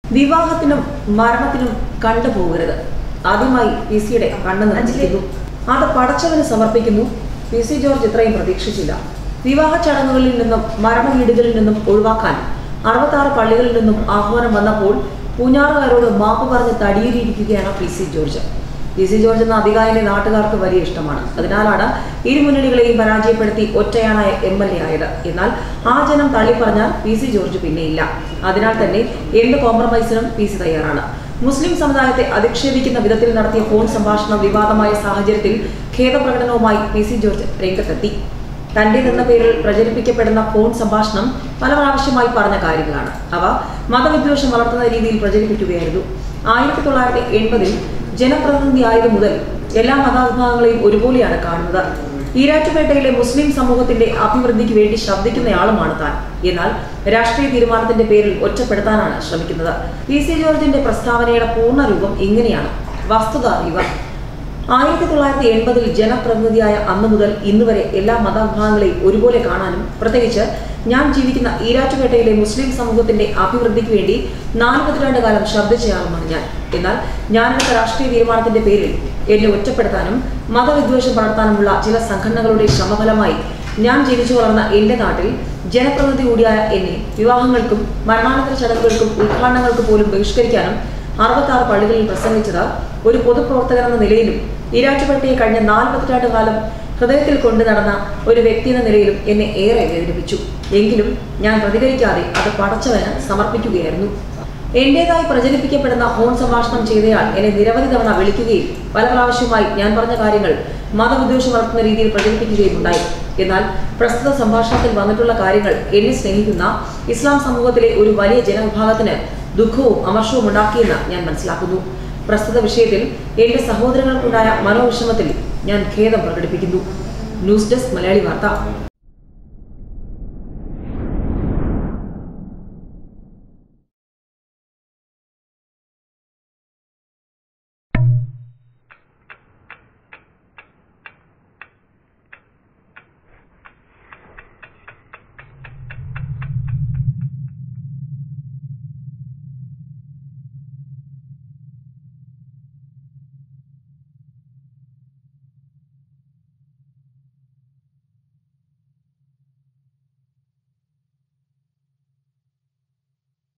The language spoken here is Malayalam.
വിവാഹത്തിനും മരണത്തിനും കണ്ടുപോകരുത് ആദ്യമായി പി സിയുടെ കണ്ണ് നിറഞ്ഞിരിക്കുന്നു അത് പടച്ചവന് സമർപ്പിക്കുന്നു പി സി ജോർജ് ഇത്രയും പ്രതീക്ഷിച്ചില്ല വിവാഹ ചടങ്ങുകളിൽ നിന്നും മരണ വീടുകളിൽ നിന്നും ഒഴിവാക്കാൻ അറുപത്താറ് പള്ളികളിൽ നിന്നും ആഹ്വാനം വന്നപ്പോൾ പൂഞ്ഞാറുകാരോട് മാപ്പ് പറഞ്ഞ് തടിയേറിയിരിക്കുകയാണ് P C George P C George എന്ന അധികായനെ നാട്ടുകാർക്ക് വലിയ ഇഷ്ടമാണ് അതിനാലാണ് ഇരു മുന്നണികളെയും പരാജയപ്പെടുത്തി ഒറ്റയാണായ എം എൽ എ ആയത് എന്നാൽ ആ ജനം തള്ളിപ്പറഞ്ഞാൽ പി സി ജോർജ് പിന്നെയില്ല അതിനാൽ തന്നെ എന്ത് കോംപ്രമൈസിനും പി സി തയ്യാറാണ് മുസ്ലിം സമുദായത്തെ അധിക്ഷേപിക്കുന്ന വിധത്തിൽ നടത്തിയ ഫോൺ സംഭാഷണം വിവാദമായ സാഹചര്യത്തിൽ ഖേദപ്രകടനവുമായി പി സി ജോർജ് രംഗത്തെത്തി തന്റേതെന്ന പേരിൽ പ്രചരിപ്പിക്കപ്പെടുന്ന ഫോൺ സംഭാഷണം പല പ്രാവശ്യമായി പറഞ്ഞ കാര്യങ്ങളാണ് അവ മതവിദ്വേഷം വളർത്തുന്ന രീതിയിൽ പ്രചരിപ്പിക്കുകയായിരുന്നു ആയിരത്തി തൊള്ളായിരത്തി എൺപതിൽ ജനപ്രതിനിധി ആയത് മുതൽ എല്ലാ മതവിഭാഗങ്ങളെയും ഒരുപോലെയാണ് കാണുന്നത് ഈരാറ്റുപേട്ടയിലെ മുസ്ലിം സമൂഹത്തിന്റെ അഭിവൃദ്ധിക്ക് വേണ്ടി ശബ്ദിക്കുന്നയാളുമാണ് താൻ എന്നാൽ രാഷ്ട്രീയ തീരുമാനത്തിന്റെ പേരിൽ ഒറ്റപ്പെടുത്താനാണ് ശ്രമിക്കുന്നത് പി സി ജോർജിന്റെ പ്രസ്താവനയുടെ പൂർണ്ണരൂപം ഇങ്ങനെയാണ് വസ്തുത ഇവർ ആയിരത്തി തൊള്ളായിരത്തി എൺപതിൽ ജനപ്രതിനിധിയായ അന്നു മുതൽ ഇന്ന് വരെ എല്ലാ മതവിഭാഗങ്ങളെയും ഒരുപോലെ കാണാനും പ്രത്യേകിച്ച് ഞാൻ ജീവിക്കുന്ന ഈരാറ്റുപേട്ടയിലെ മുസ്ലിം സമൂഹത്തിന്റെ അഭിവൃദ്ധിക്ക് വേണ്ടി നാല് പതിറ്റാണ്ട് കാലം ശബ്ദിച്ചയാളുമാണ് ഞാൻ എന്നാൽ ഞാനെടുത്ത രാഷ്ട്രീയ തീരുമാനത്തിന്റെ പേരിൽ എന്നെ ഒറ്റപ്പെടുത്താനും മതവിദ്വേഷം വളർത്താനുമുള്ള ചില സംഘടനകളുടെ ശ്രമഫലമായി ഞാൻ ജനിച്ചു വളർന്ന എന്റെ നാട്ടിൽ ജനപ്രതിനിധി കൂടിയായ എന്നെ വിവാഹങ്ങൾക്കും മരണാനന്തര ചടങ്ങുകൾക്കും ഉദ്ഘാടനങ്ങൾക്ക് പോലും ബഹിഷ്കരിക്കാനും അറുപത്താറ് പള്ളികളിൽ പ്രസംഗിച്ചത് ഒരു പൊതുപ്രവർത്തകൻ എന്ന നിലയിലും ഈരാറ്റുപേട്ടയെ കഴിഞ്ഞ നാല് പതിറ്റാണ്ട് കാലം ഹൃദയത്തിൽ കൊണ്ടു നടന്ന ഒരു വ്യക്തി എന്ന നിലയിലും എന്നെ ഏറെ വേദനിപ്പിച്ചു എങ്കിലും ഞാൻ പ്രതികരിക്കാതെ അത് പടച്ചവന് സമർപ്പിക്കുകയായിരുന്നു എന്റേതായി പ്രചരിപ്പിക്കപ്പെടുന്ന ഫോൺ സംഭാഷണം ചെയ്തയാൾ എന്നെ നിരവധി തവണ വിളിക്കുകയും പല പ്രാവശ്യമായി ഞാൻ പറഞ്ഞ കാര്യങ്ങൾ മതവിദ്വേഷം വളർത്തുന്ന രീതിയിൽ പ്രചരിപ്പിക്കുകയും ഉണ്ടായി എന്നാൽ പ്രസ്തുത സംഭാഷണത്തിൽ വന്നിട്ടുള്ള കാര്യങ്ങൾ എന്നെ സ്നേഹിക്കുന്ന ഇസ്ലാം സമൂഹത്തിലെ ഒരു വലിയ ജനവിഭാഗത്തിന് ദുഃഖവും അമർഷവും ഉണ്ടാക്കിയെന്ന് ഞാൻ മനസ്സിലാക്കുന്നു പ്രസ്തുത വിഷയത്തിൽ എന്റെ സഹോദരങ്ങൾക്കുണ്ടായ മനോവിഷമത്തിൽ ഞാൻ ഖേദം പ്രകടിപ്പിക്കുന്നു ന്യൂസ് ഡെസ്ക് മലയാളി വാർത്ത